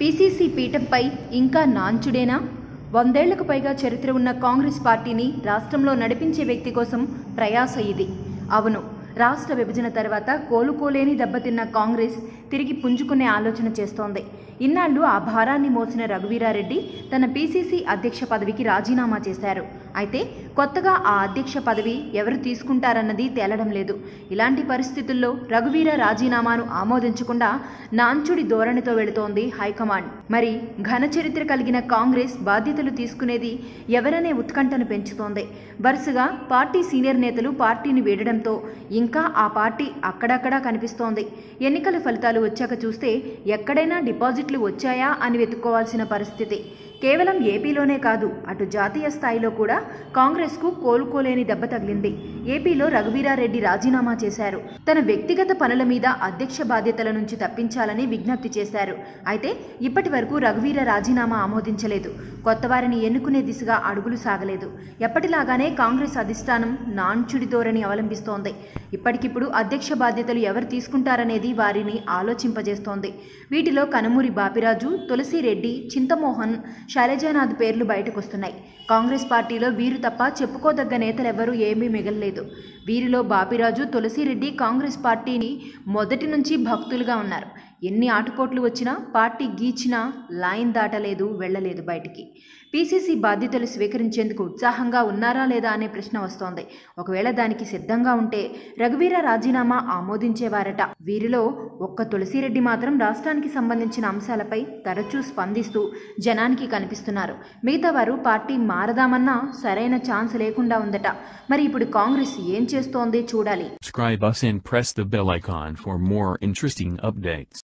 PCC పీఠంపై ఇంకా నాంచుడేనా వందేళ్లకు పైగా చరిత్ర ఉన్న కాంగ్రెస్ పార్టీని రాష్ట్రంలో నడిపించే వ్యక్తి కోసం ప్రయాస ఇది అవును రాష్ట్ర విభజన తర్వాత కోలుకోలేని దెబ్బతిన్న కాంగ్రెస్ తిరిగి పుంజుకునే ఆలోచన చేస్తోంది ఇన్నాళ్లు ఆ భారాన్ని మోసిన రఘువీరారెడ్డి తన పీసీసీ అధ్యక్ష పదవికి రాజీనామా చేశారు అయితే కొత్తగా ఆ అధ్యక్ష పదవి ఎవరు తీసుకుంటారన్నది తేలడం లేదు ఇలాంటి పరిస్థితుల్లో రఘువీర రాజీనామాను ఆమోదించకుండా నాంచుడి ధోరణితో వెళుతోంది హైకమాండ్ మరి ఘన చరిత్ర కలిగిన కాంగ్రెస్ బాధ్యతలు తీసుకునేది ఎవరనే ఉత్కంఠను పెంచుతోంది వరుసగా పార్టీ సీనియర్ నేతలు పార్టీని వీడడంతో ఇంకా ఆ పార్టీ అక్కడక్కడా కనిపిస్తోంది ఎన్నికల ఫలితాలు వచ్చాక చూస్తే ఎక్కడైనా డిపాజిట్లు వచ్చాయా అని వెతుక్కోవాల్సిన పరిస్థితి కేవలం ఏపీలోనే కాదు అటు జాతీయ స్థాయిలో కూడా కాంగ్రెస్కు కోలుకోలేని దెబ్బ తగిలింది ఏపీలో రఘువీరారెడ్డి రాజీనామా చేశారు తన వ్యక్తిగత పనుల మీద అధ్యక్ష బాధ్యతల నుంచి తప్పించాలని విజ్ఞప్తి చేశారు అయితే ఇప్పటి వరకు రఘువీర రాజీనామా ఆమోదించలేదు కొత్త వారిని ఎన్నుకునే దిశగా అడుగులు సాగలేదు ఎప్పటిలాగానే కాంగ్రెస్ అధిష్టానం నాన్చుడి ధోరణి అవలంబిస్తోంది ఇప్పటికిప్పుడు అధ్యక్ష బాధ్యతలు ఎవరు తీసుకుంటారనేది వారిని ఆలోచింపజేస్తోంది వీటిలో కనుమూరి బాపిరాజు తులసిరెడ్డి చింతమోహన్ శైలజానాథ్ పేర్లు బయటకొస్తున్నాయి కాంగ్రెస్ పార్టీలో వీరు తప్ప చెప్పుకోదగ్గ నేతలెవ్వరూ ఏమీ మిగలలేదు వీరిలో బాపిరాజు తులసిరెడ్డి కాంగ్రెస్ పార్టీని మొదటి నుంచి భక్తులుగా ఉన్నారు ఎన్ని ఆటుపోట్లు వచ్చినా పార్టీ గీచినా లైన్ దాటలేదు వెళ్ళలేదు బయటికి పీసీసీ బాధ్యతలు స్వీకరించేందుకు ఉత్సాహంగా ఉన్నారా లేదా అనే ప్రశ్న వస్తోంది ఒకవేళ దానికి సిద్ధంగా ఉంటే రఘువీర రాజీనామా ఆమోదించేవారట వీరిలో ఒక్క తులసిరెడ్డి మాత్రం రాష్ట్రానికి సంబంధించిన అంశాలపై తరచూ స్పందిస్తూ జనానికి కనిపిస్తున్నారు మిగతా వారు పార్టీ మారదామన్నా సరైన ఛాన్స్ లేకుండా ఉందట మరి ఇప్పుడు కాంగ్రెస్ ఏం చేస్తోంది చూడాలి Subscribe us and press the bell icon for more interesting updates.